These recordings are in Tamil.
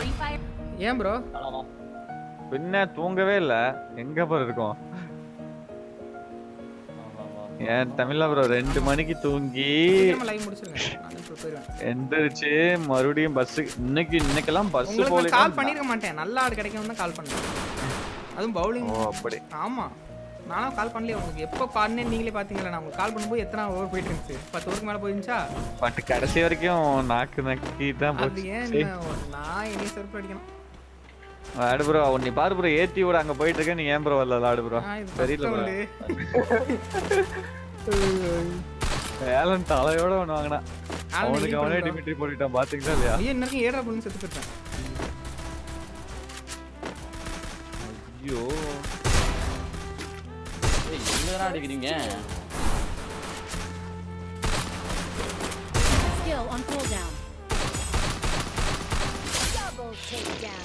Free Fire. ஏன் ப்ரோ பின்ன தூங்கவே இல்ல எங்க ப்ரோ இருக்கோம் ஏன் தமிழ்ல ப்ரோ ரெண்டு மணிக்கு தூங்கி சீக்கிரமா லைவ் முடிச்சிருங்க நான் இப்போ போயிடுவேன் எந்திரிச்சு மறுபடியும் பஸ் இன்னைக்கு இன்னைக்கெல்லாம் பஸ் உங்களுக்கு போல நான் கால் பண்ணிருக்க மாட்டேன் நல்ல ஆடு கிடைக்கும் தான் கால் பண்ணேன் அதுவும் பவுலிங் ஓ அப்படி ஆமா நானும் கால் பண்ணலையே உங்களுக்கு எப்போ பண்ணேன் நீங்களே பாத்தீங்களா நான் உங்களுக்கு கால் பண்ணும்போது எத்தனை ஓவர் போயிட்டு இருந்துச்சு பத்து ஓவருக்கு மேல போயிருந்துச்சா பட் கடைசி வரைக்கும் நாக்கு நக்கி தான் அது போச்சு ஏன் சரி. என்ன, நான் இனி செருப்பு அடிக்கணும் ஆடு ப்ரோ நீ பாரு ப்ரோ ஏத்தி விட அங்க போயிட்டு இருக்க நீ ஏன் ப்ரோ வரல ஆடு ப்ரோ நான் இது தெரியல first ப்ரோ round. வேலன் தலையோட ஒண்ணு வாங்கினா ஆளு அவனுக்கு நெருங்கி அவனே போடுறா. டிமிட்ரி போட்டுட்டான் பாத்தீங்களா இல்லையா ஐயோ இன்னும் ஏழரை பொண்ணு செத்து போயிட்டேன் ஐயோ ஏய், எங்கதான் அடிக்கிறீங்க Skill on cooldown. Double takedown.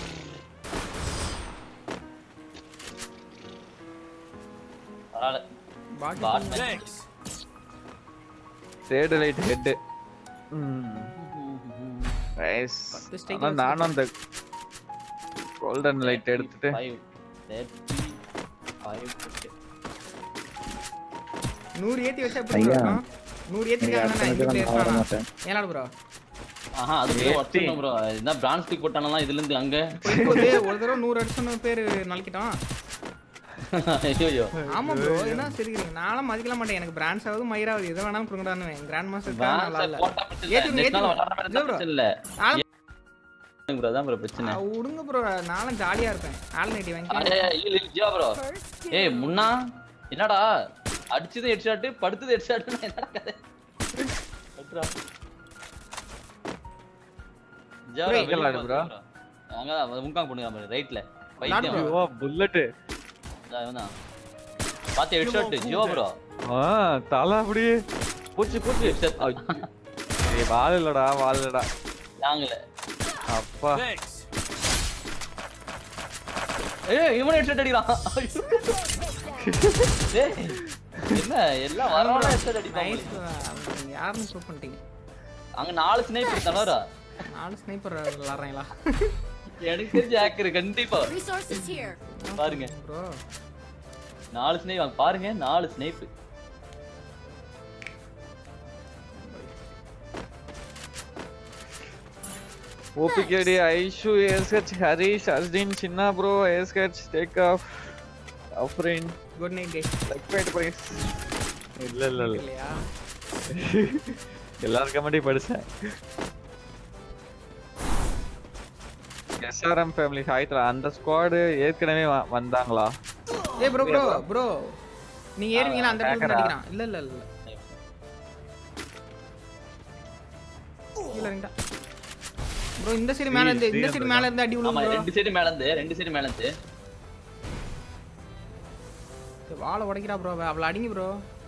பரவாயில்ல பாட்டு bot match third light head nice பத்து strike ஆனா நானும் அந்த கோல்டன் லைட் எடுத்துட்டு ஃபைவ் தேர்ட்டி ஃபைவ் நூறு ஏத்தி வச்சா எப்படி ஐயா. இருக்கும் நூறு ஏத்திருக்காங்கன்னா அடுத்த இந்த match நான் பிளேயர் வர மாட்டேன் ஏனாடு ப்ரோ ஆஹா அது ஏத்தி. ஒர்த்தணும் ப்ரோ என்ன பிரான்ஸ் பிக் போட்டானலாம் இதுல இருந்து அங்க போது ஒரு தடவை நூறு அடிச்சோன்னு பேர் நலிக்கிட்டோம் ஐயோ ஆமா ப்ரோ என்ன சரிக்கிறீங்க நானும் மதிக்கலாம் மாட்டேன் எனக்கு பிராண்ட்ஸ் ஆகுது மயிராவது எதை வேணாலும் கொடுங்கடான்னு கிராண்ட் மாஸ்டர் நல்லா இல்ல போட்டா பிரச்சனை ஏத்துங்க, இல்ல ஏத்துங்க. பிரச்சனை இல்ல ஆளு- ப்ரோ அதான் ப்ரோ பிரச்சனை ஆ, விடுங்க ப்ரோ நானும் ஜாலியா இருப்பேன் ஆள் நைட்டி வாங்கி ஏய், ஏய், இல்ல, இல்ல, ஜியா ப்ரோ First ஏய் kill. முன்னா என்னடா அடிச்சது ஹெட் ஷாட் படுத்தது ஹெட் ஷாட் என்னடா கதை பட்றா. ஜியா Bro, bro, எங்க வெளிய விளையாடு போ, bro? bro. அங்கதான் முன்காங் பண்ணுங்க பாரு ரைட்ல விளையாடு பைத்தியம் bro. ஐயோ புல்லட் அதான் பாத்து ஹெட் ஷாட் ஜியோ ப்ரோ ஆ தலை அப்படியே பூச்சி பூச்சி Headshot. ஏய் வால் இல்லடா வால் இல்லடா நாங்கள அப்பா ஏய் இவன் ஹெட் ஷாட் அடிக்கிறான் டேய் என்ன எல்லாம் வரவன ஹெட் ஷாட் அடிப்பாங்க நைஸ் நீங்க யாருன்னு ப்ரூவ் பண்ணிட்டீங்க அங்க நாலு ஸ்னைப்பர் தவறா நாலு ஸ்னைப்பர் விளாடுறீங்களா எனக்கு தெரிஞ்ச ஹேக்கர் கண்டிப்பா Resources here. பாருங்க ப்ரோ நாலு ஸ்னைப் பாருங்க நாலு ஸ்னைப் ஓபிகேடி ஐஷு ஏஸ்கச் ஹரிஷ் அர்ஜின் சின்ன ப்ரோ ஏஸ்கச் டேக் ஆஃப் அஃப்ரின் குட் நைட் கை லைக் பாயிண்ட் பிரைஸ் இல்ல இல்ல இல்ல இல்லையா எல்லாரும் கமெண்டி படிச்சேன் எஸ்ஆர்எம் ஃபேமிலி ஹாய்த்ரா அந்த ஸ்குவாடு ஏற்கனவே வ- வந்தாங்களா ஏய் ப்ரோ ப்ரோ ப்ரோ நீங்க ஏறுவீங்களா அந்த இடத்துல Hacker-ஆ? அடிக்கிறான் இல்ல இல்ல இல்ல இல்ல ரெண்டா ப்ரோ இந்த சைடு மேல இருந்து இந்த சைடு மேல இருந்து அடி ஆமா விழுந்து ரெண்டு சைடு மேல இருந்து ரெண்டு சைடு மேல இருந்து ப்ரோ வாளை உடைக்கிறா ப்ரோ அவள அடிங்க ப்ரோ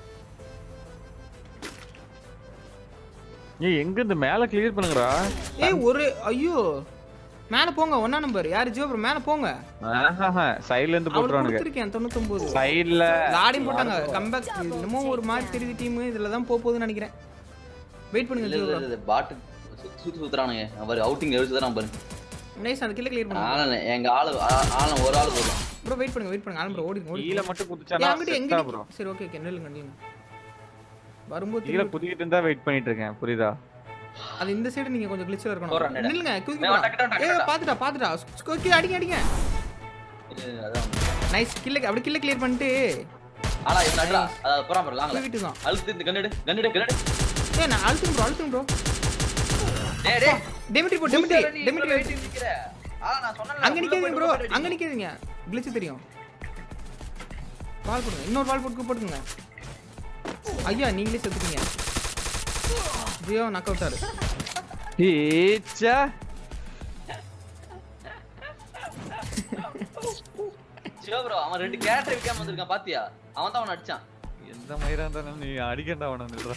ஏய் எங்க இந்த மேல கிளியர் பண்ணுங்கடா ஏய் ஒரு ஐயோ மேல போங்க ஒண்ணா நம்பர் யாரு ஜியோ ப்ரோ மேல போங்க சைடுல இருந்து அவளுக்கு போட்டுருவானுங்க கொடுத்துருக்கேன் தொண்ணூத்தொன்பது சைடுல லாடியும் போட்டாங்க கம்பேக் இன்னமும் ஒரு மாதிரி தெரியுது டீம் இதுல தான் போக போகுதுன்னு நினைக்கிறேன் வெயிட் பண்ணுங்க இல்ல ஜியோ இல்ல ப்ரோ இல்ல பாட்டு சுத்து சுத்துறானுங்க அவர் அவுட்டிங் எழுத்து தான் பாரு நைஸ் அந்த கில்ல கிளியர் பண்ணுங்க ஆனா எங்க ஆளு ஆ- ஆளு ஒரு ஆளு போதும் ப்ரோ வெயிட் பண்ணுங்க வெயிட் பண்ணுங்க ஆலம் ப்ரோ ஓடி ஓடி கீழ மட்டும் ஏய், குதிச்சானா அங்கிட்டு எங்க செத்தா நிக்க- ப்ரோ சரி ஓகே ஓகே நில்லுங்க நில்லுங்க வரும்போது கீழ திரும்பி- குதிக்கிட்டு இருந்தா வெயிட் பண்ணிட்டு இருக்கேன் புரியுதா அது இந்த சைடு நீங்க கொஞ்சம் கிளிச்சல போறேன், இருக்கணும் நேரா. நில்லுங்க குதிக்க நேரா, போறா. டக்கு, டக்கு, ஏய் டக்கு. பாத்துடா பாத்துடா ஸ்கோக்கி அடிங்க அடிங்க இது, அதான். நைஸ் கில்ல அப்படி கில்ல கிளியர் பண்ணிட்டு ஆனா இவன் நடுறா அதாவது போறான் பாரு லாங்கல தூக்கிட்டு தான் அழுத்து இந்த கண்ணெடு கண்ணெடு கண்ணெடு ஏய் நான் அழுத்துங்க ப்ரோ அழுத்துங்க ப்ரோ டேய் டேய் டெமிட்ரி போ டெமிட்ரி நீ டெமிட்ரி இவ்வளவு weight நிக்கிற. ஆ, நான் சொன்னேன்ல, அங்க உள்ள நிக்காதீங்க போய் ப்ரோ உள்ள போய் அங்க அடி. நிக்காதீங்க கிளிச்சு தெரியும் வால் போடுங்க இன்னொரு வால் போட்டு போட்டுங்க ஐயா நீங்களே செத்துட்டீங்க ஜியோ நக் அவுட் ஆறு ஈச்சா சிவா bro, அவன் ரெண்டு கேரக்டர் விக்காம வந்திருக்கான் பாத்தியா அவன் தான் அவன் அடிச்சான் எந்த மயிரா இருந்தாலும் நீ அடிக்கண்டா அவன நில்றா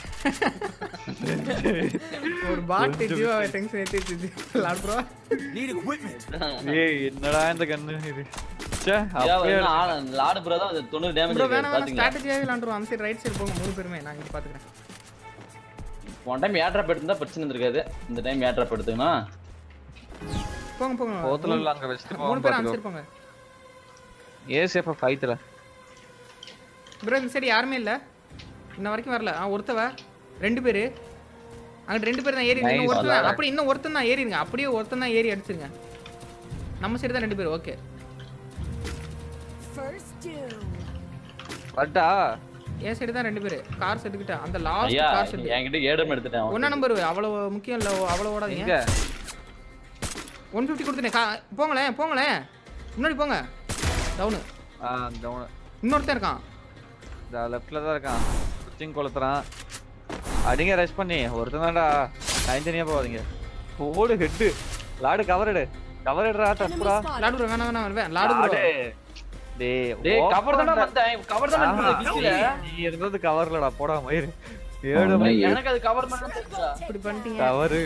ஒரு பாட் ஜியோ டென்ஷன் ஏத்தி லாட் ப்ரோ ஏய் என்னடா இந்த கண்ணு இது ச்சே சிவா அப்படியே வந்து ஆள- லாடு ப்ரோ தான் அது தொண்ணூறு டேமேஜ் ப்ரோ வேணா வேணா பாத்தீங்களா ஸ்ட்ராட்டஜியாவே விளாண்டுருவோம் அந்த சைடு ரைட் சைடு போங்க மூணு பேருமே நான் இங்க பாத்துக்கிறேன் போன டைம் ஏட்ராப் எடுத்திருந்தா பிரச்சனை இருந்திருக்காது இந்த டைம் ஏட்ராப் எடுத்துக்கணும் போங்க போங்க போத்துல இல்ல அங்க வச்சுட்டு மூணு போவோம் பேர் பாத்துக்கோ அனுப்பிச்சிருப்பாங்க ஏசிஎஃப் ஃபைத்துல ப்ரோ இந்த சைடு யாருமே இல்ல இன்ன வரைக்கும் வரல ஆ ஒருத்தவ ரெண்டு பேரு அங்கிட்டு ரெண்டு பேர் தான் ஏறி இன்னும் Nice. ஒருத்தன் அப்படி இன்னும் ஒருத்தன் தான் ஏறிடுங்க அப்படியே ஒருத்தன் தான் ஏறி அடிச்சிருங்க நம்ம சைடு தான் ரெண்டு பேர் ஓகே First doom. வரட்டா என் சைடு தான் ரெண்டு பேர் கார் செட்டுக்கிட்ட அந்த லாஸ்ட் ஐயா கார் செட்டு என்கிட்ட ஏடம் எடுத்துட்டேன் ஒன்னா நம்பர் அவ்வளவு முக்கியம் இல்ல அவ்வளவு ஓடாதீங்க எங்க ஒன் ஃபிஃப்டி கொடுத்துட்டேன் கா போங்களேன் போங்களேன் முன்னாடி போங்க டவுனு ஆ கவனம் இன்னொருத்தன் இருக்கான் இந்த லெஃப்ட்ல தான் இருக்கான் சுத்திங் கொளுத்துறான் அடிங்க ரஷ் பண்ணி ஒருத்தன் தான்டா தனித்தனியா போவாதீங்க ஓடு ஹெட்டு லாடு கவர் எடு கவர் எடுறா Enemy தப்புடா spotted. லாடு bro, வேணாம் வேணாம் வேணாம். லாடு bro. லாடு டேய் டேய் கவர் தானே open வந்தேன் கவர் தானே ஆஹா, கிச்சில நீ இருந்தது கவர்லடா போடா மயிரு ஏழு மணி எனக்கு அது கவர் பண்ண தெரியல இப்படி பண்ணிட்டீங்க கவரு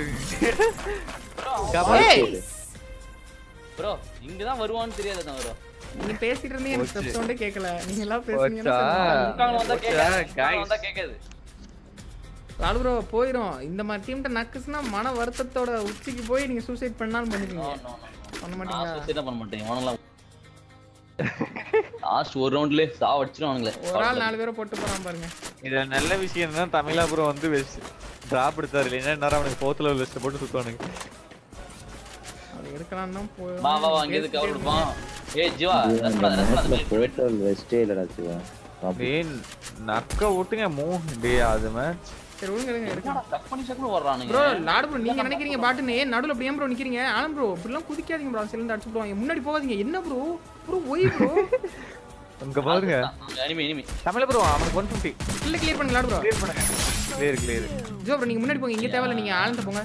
கவர் ஏய் ப்ரோ இங்க தான் வருவான்னு தெரியாது தான் ப்ரோ நீங்க பேசிட்டு இருந்தீங்க எனக்கு போச்சு. ஸ்டெப் சவுண்டே கேட்கல நீங்க எல்லாம் போச்சா? பேசுனீங்கன்னா சரி. முக்காங்க வந்தா கேட்காது guys. முக்காங்க வந்தா கேட்காது லாலு ப்ரோ போயிடும் இந்த மாதிரி டீம்ட்ட நக்குஸ்னா மன வருத்தத்தோட உச்சிக்கு போய் நீங்க சூசைட் பண்ணாலும் நோ பண்ணிக்கீங்க நோ பண்ண நான் மாட்டீங்களா சுத்தம் பண்ண மாட்டேன் இவனெல்லாம் லாஸ்ட் ஒரு ரவுண்ட்ல சாவ அடிச்சிருவானுங்களே ஒரு ஆள் நாலு பேரை போட்டு போறான் பாருங்க இதுல நல்ல விஷயம் தான் தமிழா ப்ரோ வந்து டிராப் எடுத்தாரு இல்லைன்னா நேரம் அவனுக்கு போத்துல லிஸ்ட் போட்டு சுத்துவானுங்க அது எடுக்கலாம் தான் வா வா வா இங்க எதுக்கு கவர் கொடுப்போம் ஏய் ஜீவா ரஸ் பண்ணாத ரஸ் பண்ணாத போட்டல் வெஸ்டே இல்லடா சிவா டேய் நக்க விட்டுங்க மூ டேய் அது மேட்ச் சரி விடுங்க இருங்க எடுக்கலாம் கட் பண்ணி சக்குன்னு வர்றானுங்க ப்ரோ லாடு ப்ரோ நீங்க நினைக்கிறீங்க பாட்டுன்னு ஏன் நடுவுல அப்படி ஏன் ப்ரோ நிக்கிறீங்க ஆலம் ப்ரோ இப்படிலாம் குதிக்காதீங்க ப்ரோ சிலிண்டர் அடிச்சு போடுவாங்க முன்னாடி போகாதீங்க என்ன ப்ரோ ப்ரோ ஒய் ப்ரோ அங்க பாருங்க எனிமி எனிமி தமிழ ப்ரோ அவனுக்கு ஒன் ஃபிஃப்டி இல்ல கிளியர் பண்ணுங்க லாடு ப்ரோ கிளியர் பண்ணுங்க கிளியர் கிளியர் ஜோ ப்ரோ நீங்க முன்னாடி போங்க இங்க தேவையில்ல நீங்க ஆலந்த போங்க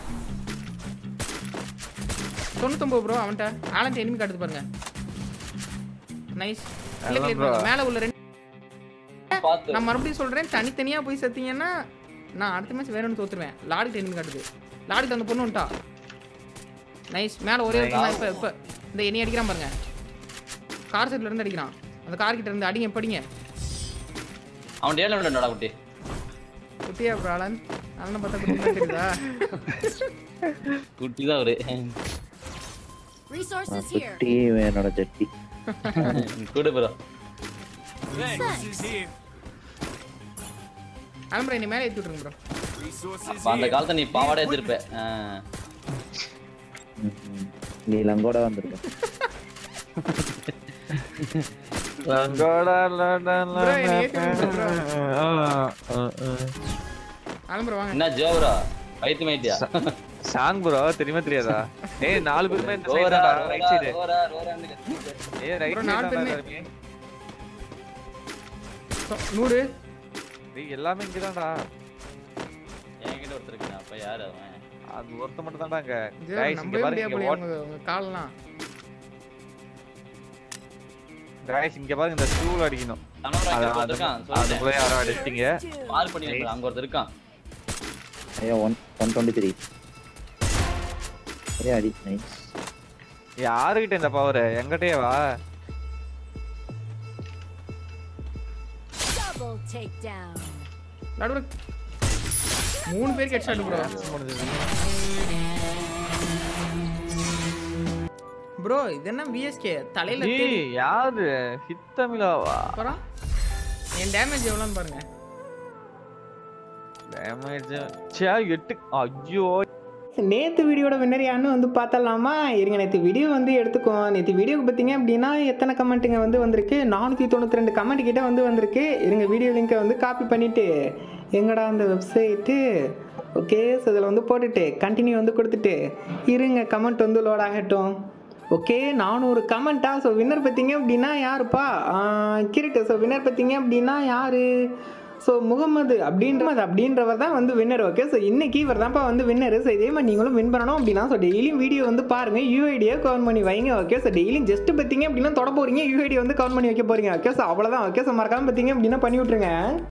தொண்ணூத்தொம்பது ப்ரோ அவன்கிட்ட ஆலந்த எனிமி காட்டுது பாருங்க நைஸ் இல்ல அதான் கிளியர் bro. பண்ணுங்க மேல உள்ள ரெண்டு பாத்து நான் மறுபடியும் சொல்றேன் தனித்தனியா போய் செத்தீங்கன்னா நான் அடுத்த மேட்ச் வேணும்னு தோத்துருவேன் லாடுக்கு எனிமி காட்டுது லாடுக்கு அந்த பொண்ணு வந்துட்டா நைஸ் மேல ஒரே ஒரு பொண்ணு இப்ப இப்ப இந்த எண்ணி அடிக்கிறான் பாருங்க கார் செட்ல இருந்து அடிக்கிறான் அந்த கார் கிட்ட இருந்து அடிங்க படிங்க அவன் டேல விடா குட்டி குட்டியா ப்ரோ ஆலன் அண்ணன் பார்த்தா குட்டி மாதிரி தெரியுதா குட்டி தான் ஒரு Resources here. குட்டி என்னோட ஜட்டி கூட ப்ரோ Thanks. ஆலம் ப்ரோ நீ மேலே ஏற்றி விட்டுருங்க ப்ரோ அப்ப அந்த காலத்துல நீ பாவாடை எடுத்திருப்ப ஆ. ம்ஹும். நீ லங்கோட வந்திருக்க லங்கோடா லடா Bro, என்னை ஏத்தி விட்டுரு bro. லடா ஆலம் ப்ரோ வாங்க என்ன ஜோ ப்ரோ பைத்து மைட்டியா சாங் ப்ரோ தெரியுமா தெரியாதா ஏய் நாலு பேருமே இந்த சைடு ரோரா தான் ரைட் சைடு ரோரா ரோரான்னு கத்திட்டு. ஏய் ரைட் Bro, சைடு நாலு தான் பேருமே- So, நூறு டேய் எல்லாமே இங்க தான்டா என்கிட்ட ஒருத்தர் இருக்கான் அப்ப யாரு அவன் அது ஒருத்த மட்டும் தான்டா அங்க ஜோ, guys இங்க நம்பவே பாருங்க முடியாது இங்க போலயே வாட் உங்க உங்க கால்லாம் guys இங்க பாருங்க இந்த ஸ்டூல் அடிக்கணும் கனவரா அது ஒருத்தர் அது இருக்கான் அது சொல்லிட்டேன். போல யாரோ அடிச்சிட்டீங்க மார்க் பண்ணி வைக்கிறேன். அங்க ஒருத்தர் இருக்கான் ஐயா ஒன் ஒன் டுவெண்ட்டி த்ரீ ஏ அடி நைஸ் யாருகிட்ட இந்த பவர் எங்கிட்டயே வா Double takedown. நடுவில் மூணு பேருக்கு ஹெட் ஷாட் ப்ரோ ப்ரோ இது என்ன விஎஸ்கே தலையில தேடி- ஏய் யாரு ஹிட் தமிழாவா அப்புறம் என் டேமேஜ் எவ்வளோன்னு பாருங்க டேமேஜ் சே எட்டு ஐயோ நேற்று வீடியோட வின்னர் யாருன்னு வந்து பார்த்தலாமா இருங்க நேற்று வீடியோ வந்து எடுத்துக்குவோம் நேற்று வீடியோக்கு பார்த்தீங்க அப்படின்னா எத்தனை கமெண்ட்டுங்க வந்து வந்திருக்கு நானூற்றி தொண்ணூற்றி ரெண்டு கமெண்ட் கிட்ட வந்து வந்திருக்கு இருங்க வீடியோ லிங்கை வந்து காப்பி பண்ணிவிட்டு எங்கடா அந்த வெப்சைட்டு ஓகே ஸோ இதில் வந்து போட்டுட்டு கண்டினியூ வந்து கொடுத்துட்டு இருங்க கமெண்ட் வந்து லோட் ஆகட்டும் ஓகே நானூறு கமெண்ட்டா ஸோ வின்னர் பார்த்தீங்க அப்படின்னா யாருப்பா கிரிட்டு ஸோ வின்னர் பார்த்தீங்க அப்படின்னா யார் ஸோ முகமது அப்படின்ற அப்படின்றவர் தான் வந்து வின்னர் ஓகே ஸோ இன்னைக்கு இவர் தான்ப்பா வந்து வின்னர் ஸோ இதே மாதிரி நீங்களும் வின் பண்ணணும் அப்படின்னா ஸோ டெய்லியும் வீடியோ வந்து பாருங்க யூஐடியை கவுண்ட் பண்ணி வைங்க ஓகே ஸோ டெய்லியும் ஜஸ்ட் பார்த்தீங்க அப்படின்னா தொட போறீங்க யூஐடி வந்து கவுண்ட் பண்ணி வைக்க போறீங்க ஓகே ஸோ அவ்வளோதான் ஓகே ஸோ மறக்காம பார்த்தீங்க அப்படின்னா பண்ணி விட்ருங்க